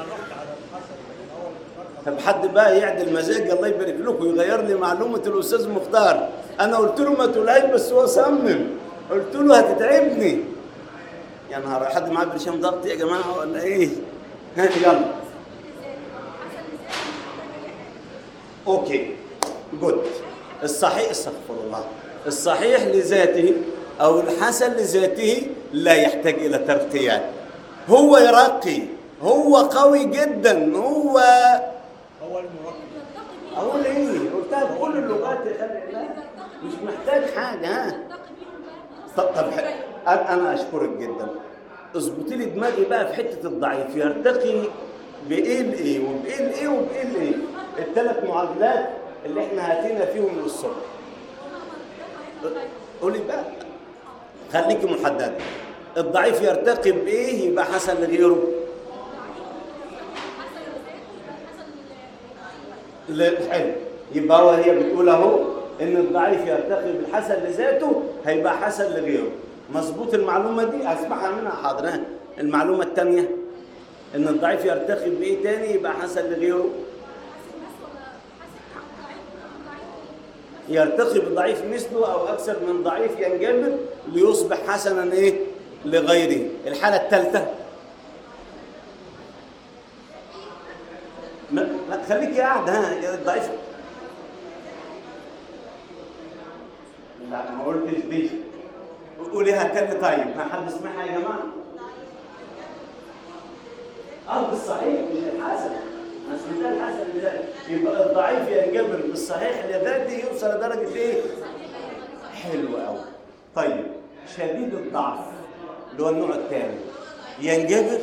[SPEAKER 2] طب حد بقى يعدل مزاجي الله يبارك لكم ويغير لي معلومه الاستاذ مختار انا قلت له ما تقولهاش بس هو صمم قلت له هتتعبني يا نهار حد معاه برشام ضغط يا جماعه ولا ايه ها يلا اوكي جود الصحيح استغفر الله الصحيح لذاته او الحسن لذاته لا يحتاج الى ترقيات هو يرقي هو قوي جدا هو
[SPEAKER 4] هو المركب
[SPEAKER 2] اقول ايه قلتها بكل اللغات يا خلي الله مش محتاج حاجه ها طب طب ح- انا أنا اشكرك جدا اظبطي لي دماغي بقى في حته الضعيف يرتقي بايه لايه وبايه لايه وبايه لايه الثلاث معادلات اللي احنا هاتينا فيهم من الصبح قولي بقى خليكي محدده الضعيف يرتقي بايه يبقى حسن لغيره ل- حلو يبقى هو هي بتقول اهو ان الضعيف يرتقي بالحسن لذاته هيبقى حسن لغيره مظبوط المعلومه دي هسمعها منها حاضر ها؟ المعلومه الثانيه ان الضعيف يرتقي بايه تاني يبقى حسن لغيره يرتقي بضعيف مثله او اكثر من ضعيف ينجبر ليصبح حسنا ايه لغيره الحاله الثالثه ما ما خليكي قاعده ها يا الضعيف لا ما قلتش دي قوليها تاني طيب ما حد سمعها يا جماعه اه بالصحيح مش الحسن انا سمعتها الحسن لذاته يبقى الضعيف ينجبر بالصحيح لذاته يوصل لدرجه ايه؟ حلو قوي طيب شديد الضعف اللي هو النوع الثاني ينجبر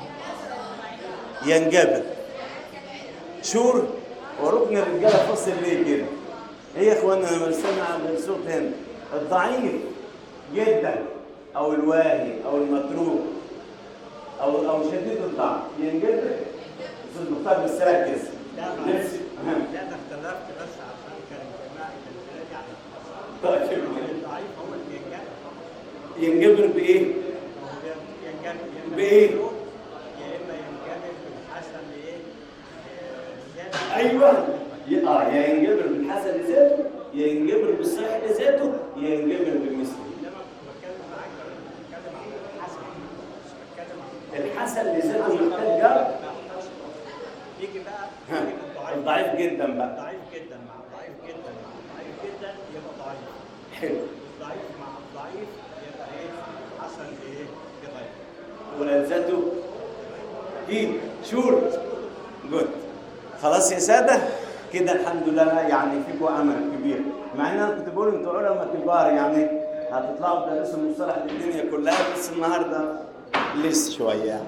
[SPEAKER 2] ينجبر شور وركن الرجاله فصل ليه كده ايه يا اخوانا انا مش سامع غير صوت هنا الضعيف جدا او الواهي او المتروك او او شديد الضعف ينجبر استاذ مختار بس ركز
[SPEAKER 4] لا
[SPEAKER 2] نفسي أهم.
[SPEAKER 4] لا انا اختلفت بس عشان كان الجماعه كان بلادي على
[SPEAKER 2] طيب.
[SPEAKER 4] الضعيف هو اللي ينجبر
[SPEAKER 2] ينجبر بايه؟
[SPEAKER 4] هو ينجبر يا إما
[SPEAKER 2] بإيه؟
[SPEAKER 4] بالسلوك، يا اما ينجبر بالحسن لايه؟ آه، زيادة.
[SPEAKER 2] ايوه ي- اه يا ينجبر بالحسن لذاته يا ينجبر بالصحيح لذاته يا ينجبر بمثله
[SPEAKER 4] انما كنت بتكلم معاك أنا بتكلم عن الحسن مش بتكلم عن
[SPEAKER 2] الحسن لذاته محتاج جرب
[SPEAKER 4] يجي بقى
[SPEAKER 2] ها،
[SPEAKER 4] يجي الضعيف
[SPEAKER 2] الضعيف جدا بقى
[SPEAKER 4] ضعيف جدا مع ضعيف جدا مع ضعيف جدا يبقى ضعيف
[SPEAKER 2] حلو
[SPEAKER 4] الضعيف مع الضعيف يبقى ايه حسن لايه لغيره
[SPEAKER 2] ولذاته ايه شور جود خلاص يا ساده كده الحمد لله يعني فيكم امل كبير مع ان انا كنت بقول انتوا علماء كبار يعني هتطلعوا تدرسوا المصطلح للدنيا كلها بس النهارده لسه شويه يعني.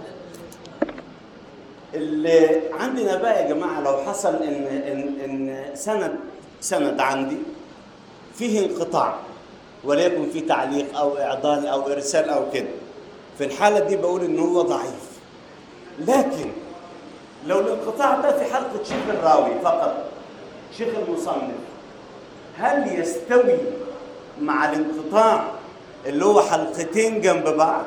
[SPEAKER 2] اللي عندنا بقى يا جماعه لو حصل ان ان ان سند سند عندي فيه انقطاع وليكن في تعليق او اعضال او ارسال او كده في الحاله دي بقول ان هو ضعيف لكن لو الانقطاع ده في حلقه شيخ الراوي فقط شيخ المصنف هل يستوي مع الانقطاع اللي هو حلقتين جنب بعض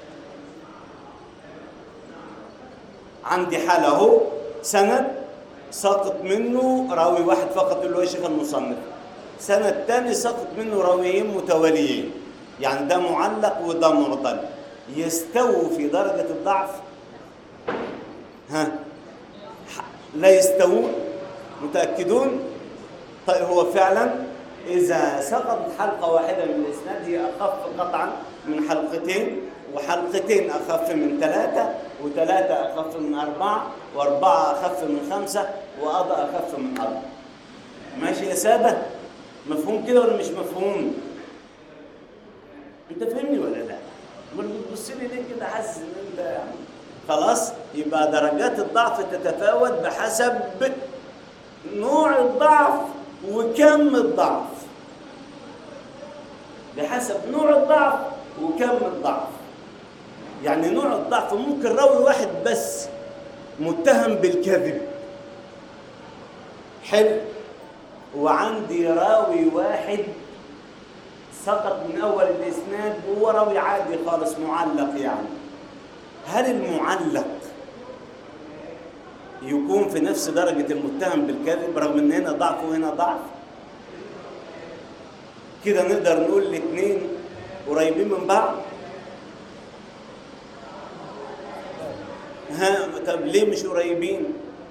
[SPEAKER 2] عندي حالة اهو سند ساقط منه راوي واحد فقط اللي هو شيخ المصنف سند تاني ساقط منه راويين متواليين يعني ده معلق وده معضل يستووا في درجة الضعف ها ح- لا يستوون متأكدون طيب هو فعلا إذا سقطت حلقة واحدة من الإسناد هي أخف قطعا من حلقتين وحلقتين أخف من ثلاثة وثلاثة أخف من أربعة وأربعة أخف من خمسة وأضع أخف من أربعة ماشي يا سادة مفهوم كده ولا مش مفهوم أنت فهمني ولا لا امال بتبص لي ليه كده حاسس ان انت يعني خلاص يبقى درجات الضعف تتفاوت بحسب نوع الضعف وكم الضعف بحسب نوع الضعف وكم الضعف يعني نوع الضعف ممكن راوي واحد بس متهم بالكذب حلو وعندي راوي واحد سقط من اول الاسناد وهو راوي عادي خالص معلق يعني هل المعلق يكون في نفس درجة المتهم بالكذب رغم ان هنا ضعف وهنا ضعف كده نقدر نقول الاثنين قريبين من بعض ها طب ليه مش قريبين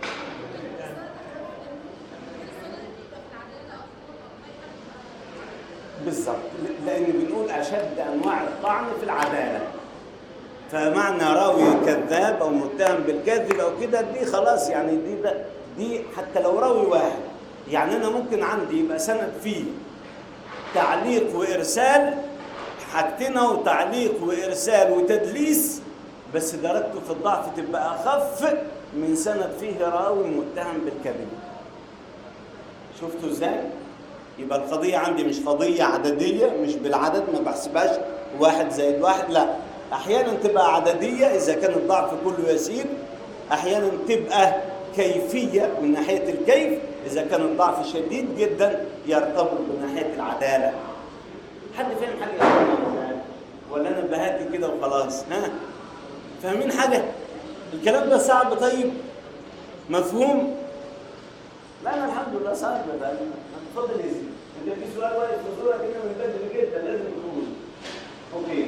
[SPEAKER 2] بالظبط لان بنقول اشد انواع الطعن في العداله فمعنى راوي كذاب او متهم بالكذب او كده دي خلاص يعني دي ده دي حتى لو راوي واحد يعني انا ممكن عندي يبقى سند فيه تعليق وارسال حاجتين اهو تعليق وارسال وتدليس بس درجته في الضعف تبقى اخف من سند فيه راوي متهم بالكذب شفتوا ازاي يبقى القضيه عندي مش قضيه عدديه مش بالعدد ما بحسبهاش واحد زائد واحد لا احيانا تبقى عدديه اذا كان الضعف كله يسير احيانا تبقى كيفيه من ناحيه الكيف اذا كان الضعف شديد جدا يرتبط بناحيه العداله حد فاهم حاجه يا جماعة؟ ولا انا بهاتي كده وخلاص ها فاهمين حاجه الكلام ده صعب طيب مفهوم لا انا الحمد لله صعب ده أنا- اتفضل يا سيدي انت في سؤال واقف في صورك هنا من بدري جدا لازم تقول اوكي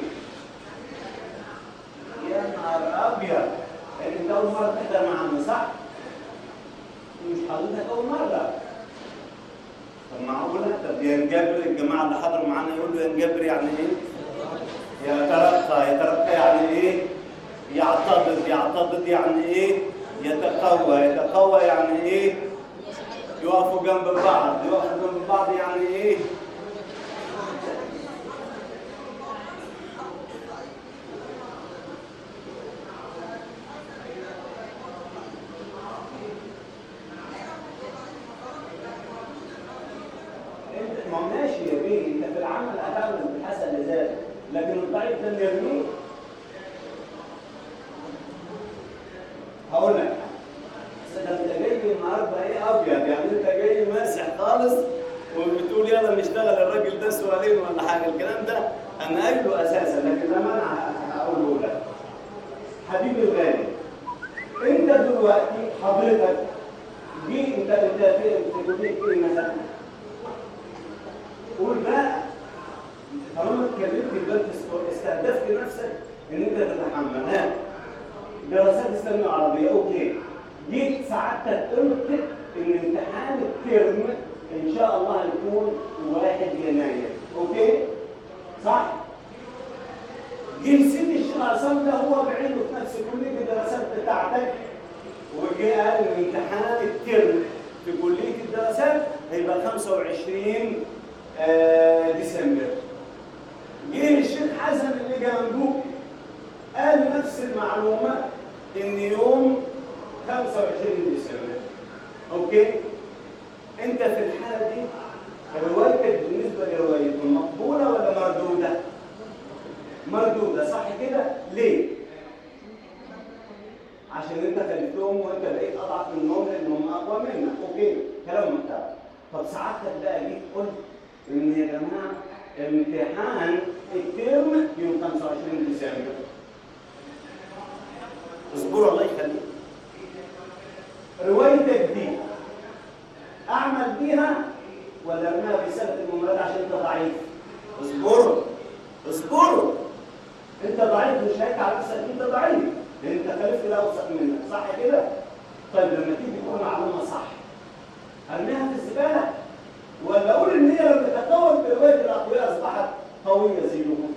[SPEAKER 2] يا نهار ابيض انت اول مره تحضر معانا صح؟ مش حضرتك اول مره طب معقوله طب يا نجبر الجماعه اللي حضروا معانا يقولوا يا نجبر يعني ايه؟ يترقى يترقى يعني ايه؟ يعتضد يعتضد يعني ايه؟ يتقوى يتقوى يعني ايه؟ يقفوا جنب بعض يقفوا جنب بعض يعني ايه؟ انت ما هو ماشي يا بيه انت في العمل هتعمل بالحسن لذاته لكن الضعيف ده نرميه هقول لك أصل ده انت جاي النهارده ايه ابيض يعني انت جاي ماسح خالص وبتقول يلا نشتغل الراجل ده سؤالين ولا حاجه الكلام ده انا قايله اساسا لكن لما انا ه- هقوله لك حبيبي الغالي انت دلوقتي حضرتك جيت انت انت في في كليه ايه مثلا؟ قول بقى طالما اتكلمت يبقى انت استهدفت نفسك ان انت تتحمل ها دراسات اسلاميه عربيه اوكي جيت سعادتك قلت ان امتحان الترم ان شاء الله هيكون 1 يناير اوكي صح جه سيدي الشيخ عصام ده هو بعينه في نفس كليه الدراسات بتاعتك وجه قال ان امتحان الترم في كليه الدراسات هيبقى 25 آه، ديسمبر جه الشيخ حسن اللي جنبه قال نفس المعلومه ان يوم 25 ديسمبر اوكي انت في الحاله دي روايتك بالنسبه لروايته مقبوله ولا مردوده؟ مردوده صح كده؟ ليه؟ عشان انت خلفتهم وانت بقيت اضعف منهم لانهم اقوى منك اوكي كلام محترم طب سعادتك بقى جيت قلت ان يا جماعه امتحان الترم يوم 25 ديسمبر اصبروا الله يخليك روايتك دي اعمل بيها ولا ارميها رساله الممرضه عشان انت ضعيف اصبروا اصبروا انت ضعيف مش هيك على نفسك انت ضعيف لان انت خلفت لا اوثق منك صح كده طيب لما تيجي تقول معلومه صح ارميها في الزباله ولا اقول ان هي لما تتطور بروايه الاقوياء اصبحت قويه زيهم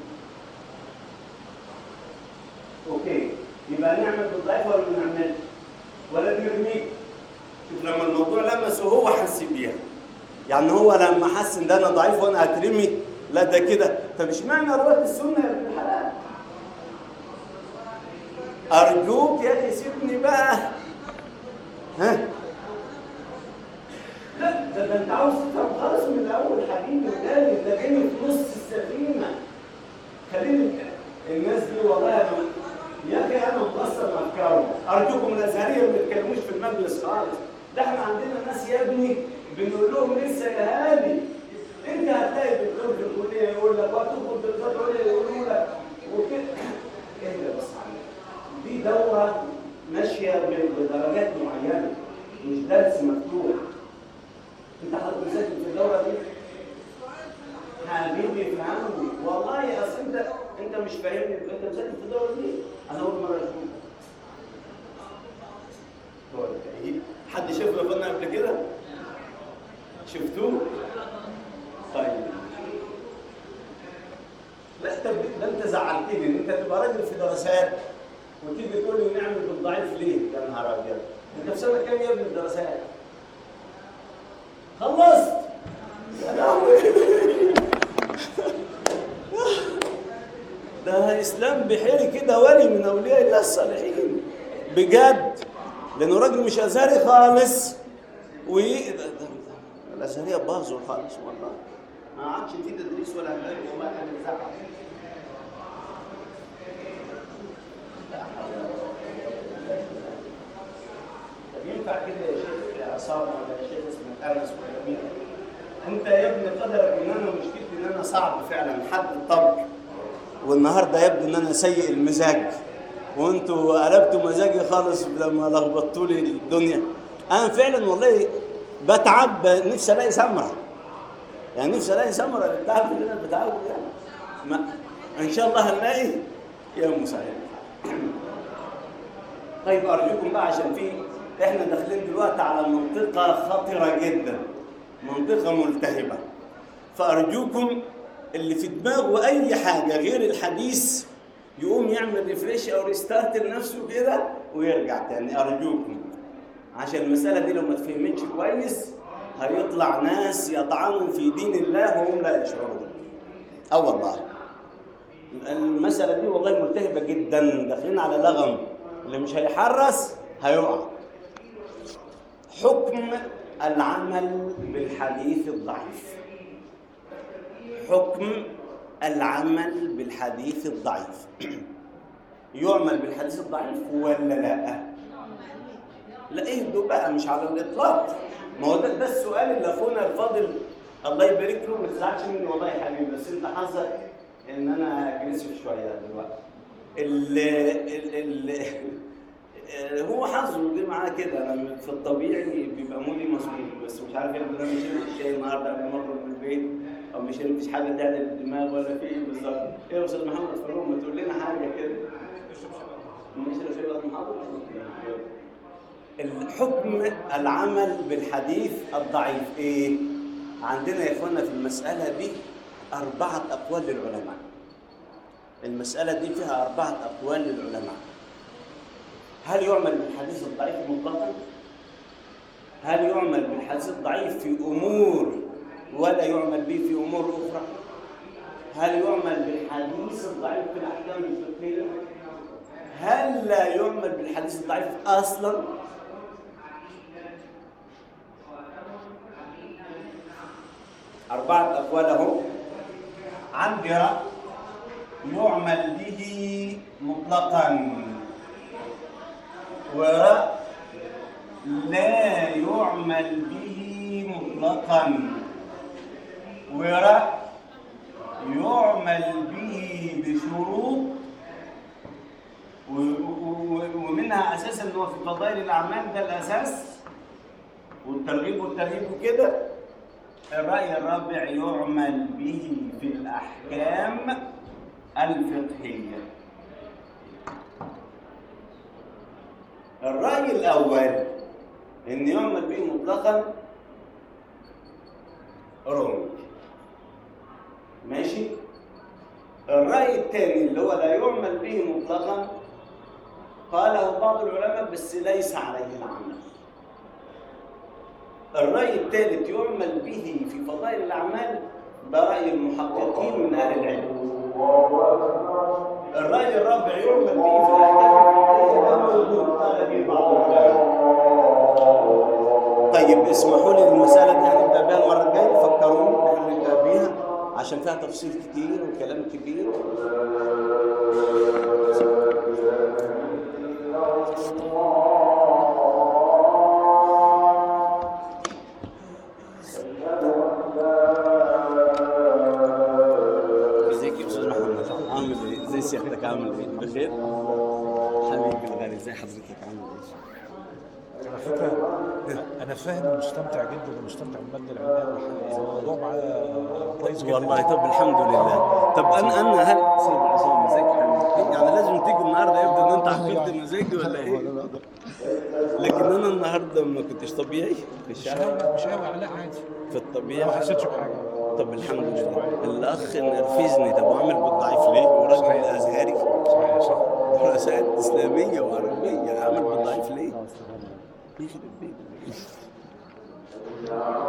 [SPEAKER 2] اوكي يبقى نعمل بالضعيف ولا ما نعملش ولا نرميه شوف لما الموضوع لمسه هو حس بيها يعني هو لما حس ان ده انا ضعيف وانا هترمي لا ده كده طب اشمعنى روايه السنه يا ابن الحلال ارجوك يا اخي سيبني بقى ها لا ده, ده انت عاوز تفهم خالص من الاول حبيبي وتاني ده جاي في نص السفينه خليني الناس دي والله انا يا اخي انا مقصر افكارهم ارجوكم الازهريه ما تتكلموش في المجلس خالص ده احنا عندنا ناس يا ابني بنقول لهم لسه يا هادي انت هتلاقي دكتور في الكليه يقول لك وهتدخل دراسات عليا يقولوا لك وكده اهدى بس عليك دي دوره ماشيه بدرجات معينه مش درس مفتوح انت حضرتك مسجل في الدوره دي حبيبي افهمني والله اصل انت انت مش فاهمني انت مسجل في الدوره دي انا اول مره اشوفك حد شاف لفنا قبل كده شفتوه طيب لا انت ده انت زعلتني ان انت تبقى راجل في دراسات وتيجي تقول لي نعمل بالضعيف ليه يا نهار ابيض انت في سنه كام يا ابني الدراسات خلصت يا لهوي ده اسلام بحيري كده ولي من اولياء الله الصالحين بجد لانه راجل مش ازهري خالص و ده- ده- ده- الازهريه باظوا خالص والله ما عادش في تدريس ولا هناك والله انا بزعل طب ينفع كده يا شيخ عصام ولا يا شيخ اسمه انس ولا مين؟ انت يا ابني قدرك ان انا مشكلتي ان انا صعب فعلا حد الطبع والنهارده يبدو ان انا سيء المزاج وانتوا قلبتوا مزاجي خالص لما لخبطتوا لي الدنيا انا فعلا والله بتعب نفسي الاقي سمره يعني نفسي الاقي سمره التعب اللي انا بتعبه يعني ما ان شاء الله هنلاقي يا مسهل طيب ارجوكم بقى عشان في احنا داخلين دلوقتي على منطقه خطره جدا منطقه ملتهبه فارجوكم اللي في دماغه اي حاجه غير الحديث يقوم يعمل ريفريش او ريستارت لنفسه كده ويرجع تاني ارجوكم عشان المساله دي لو ما تفهمتش كويس هيطلع ناس يطعنوا في دين الله وهم لا يشعرون اه والله المساله دي والله ملتهبه جدا داخلين على لغم اللي مش هيحرس هيقع حكم العمل بالحديث الضعيف حكم العمل بالحديث الضعيف يعمل بالحديث الضعيف ولا لا لا اهدوا بقى مش على الاطلاق ما هو ده, ده السؤال اللي اخونا الفاضل الله يبارك له ما تزعلش مني والله يا حبيبي بس انت حظك ان انا اجريسيف شويه دلوقتي ال ال ال هو حظه جه معاه كده انا في الطبيعي بيبقى مودي مظبوط بس مش عارف يبقى انا ما شربتش شاي النهارده قبل ما اخرج من البيت او ما شربتش حاجه تعدل الدماغ ولا في ايه بالظبط ايه يا استاذ محمد فاروق ما تقول لنا حاجه كده نشرب شاي بعد المحاضره الحكم العمل بالحديث الضعيف ايه عندنا يا اخوانا في المساله دي اربعه اقوال للعلماء المساله دي فيها اربعه اقوال للعلماء هل يعمل بالحديث الضعيف مطلقا هل يعمل بالحديث الضعيف في امور ولا يعمل به في امور اخرى هل يعمل بالحديث الضعيف في الاحكام الفقهيه هل لا يعمل بالحديث الضعيف اصلا أربعة أقوال أهو عندي رأي يعمل به مطلقا ورأي لا يعمل به مطلقا ورأي يعمل به بشروط و- و- و- ومنها اساسا ان هو في فضائل الاعمال ده الاساس والترغيب والترهيب وكده الراي الرابع يعمل به في الاحكام الفقهيه الراي الاول ان يعمل به مطلقا رمي ماشي الرأي الثاني اللي هو لا يعمل به مطلقا قاله بعض العلماء بس ليس عليه العمل الرأي الثالث يعمل به في فضائل الأعمال ده رأي المحققين من أهل العلم الرأي الرابع يعمل به في الأحكام الفقهية ده موجود قال به بعض العلماء طيب اسمحوا لي المسألة دي هنبدأ بها المرة الجاية فكروني احنا نبدأ بيها عشان فيها تفصيل كتير وكلام كبير ازيك يا استاذ محمد عامل ايه؟ ازي سيادتك عامل ايه؟ بخير؟ حبيبي الغالي ازي حضرتك عامل ايه؟
[SPEAKER 5] على فكره انا فاهم ومستمتع جدا ومستمتع بالماده العلميه والموضوع معايا كويس جدا
[SPEAKER 2] والله طب الحمد لله طب انا انا هل سيد عصام ازيك يا حبيبي يعني لازم تيجي النهارده يبدو ان انت حفظت مزاجي ولا ايه لكن انا النهارده ما كنتش طبيعي في
[SPEAKER 5] مش
[SPEAKER 2] الشارع
[SPEAKER 5] قوي مش قوي لا عادي
[SPEAKER 2] في
[SPEAKER 5] ما
[SPEAKER 2] الطبيعه
[SPEAKER 5] حسيتش بحاجه
[SPEAKER 2] طب الحمد لله الاخ نرفزني طب اعمل بالضعيف ليه وراجل ازهري
[SPEAKER 5] صحيح صح
[SPEAKER 2] دراسات اسلاميه وعربيه اعمل بالضعيف ليه يخرب بيتك